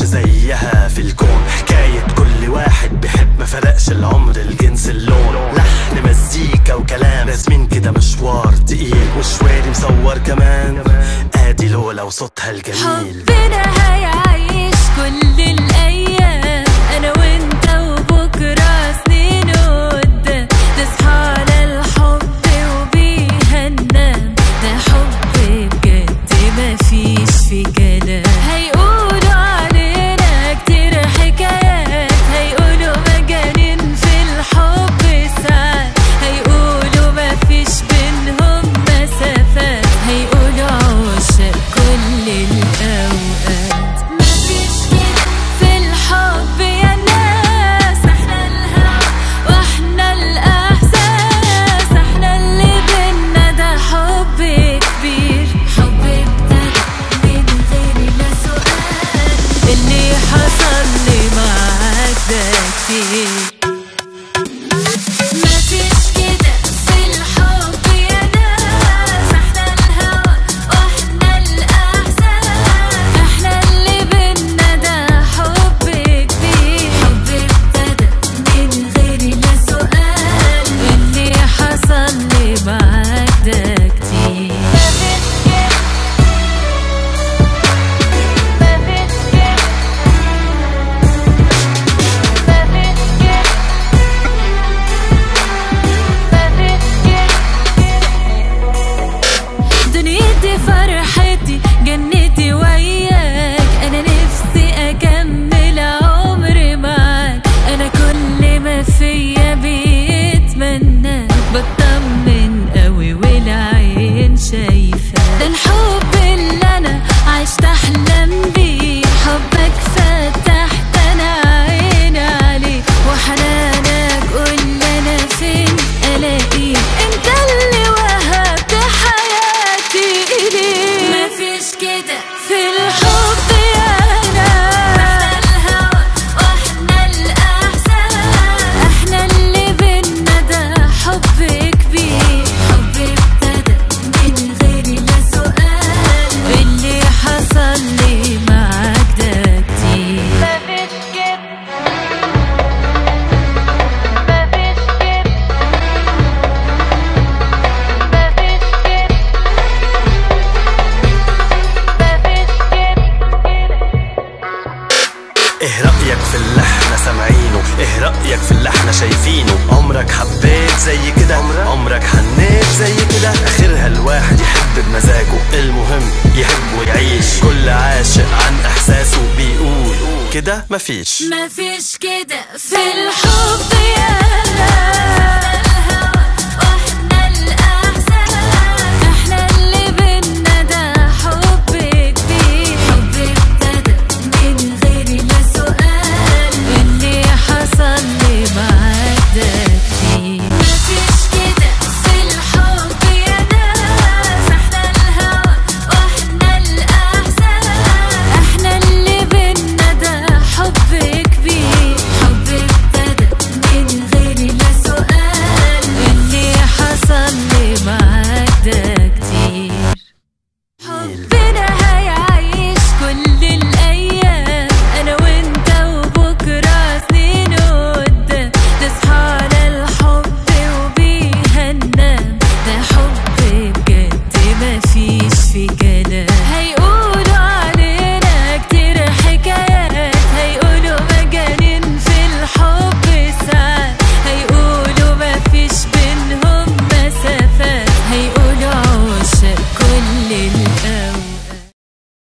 مفيش زيها في الكون حكاية كل واحد بيحب ما فرقش العمر الجنس اللون لحن مزيكا وكلام راسمين كده مشوار تقيل وشواري مصور كمان ادي لولا وصوتها الجميل حبنا هيعيش كل الأيام أنا وأنت وبكرة سنين قدام تصحى على الحب وبيها ننام ده حب بجد مفيش في كلام هيقولوا علينا كتير حكايات هيقولوا مجانين في الحب ساعات هيقولوا مفيش بينهم مسافات هيقولوا عشاق كل الأوقات مفيش كده في الحب يا ناس احنا الهوى واحنا الإحساس احنا اللي بينا ده حب كبير حب ابتدى من غير لا سؤال اللي حصل لي معاك ده كتير مفيش كده في الحب يا ناس احنا الهوى واحنا الإحساس احنا اللي بينا ده حب كبير حب ابتدى من غير لا سؤال اللي حصل لي معاك ده كتير مفيش كده مفيش كده مفيش كده دنيتي فرحتي جنتي وياك انا نفسي اكمل عمري معاك انا كل ما فيا بيتمنى بطمن قوي والعين شايفه ده الحب اللي انا عشت احلم بيه حبك فتحت انا عيني عليه وحنانك قول انا فين الاقيك انت اللي وهبت حياتي اليك مفيش كده في الحب يا ناس احنا الهوى واحنا الاحساس احنا اللي بينا ده حب كبير حب ابتدى من غير لا سؤال اللي حصل لي معاك ده كتير مفيش كده مفيش كده مفيش كده ايه رأيك في اللي احنا سامعينه ايه رأيك في اللي احنا شايفينه عمرك حبيت زي كده عمرك حنيت زي كده اخرها الواحد يحب بمزاجه المهم يحب ويعيش كل عاشق عن احساسه بيقول كده مفيش مفيش كده في الحب يا ناس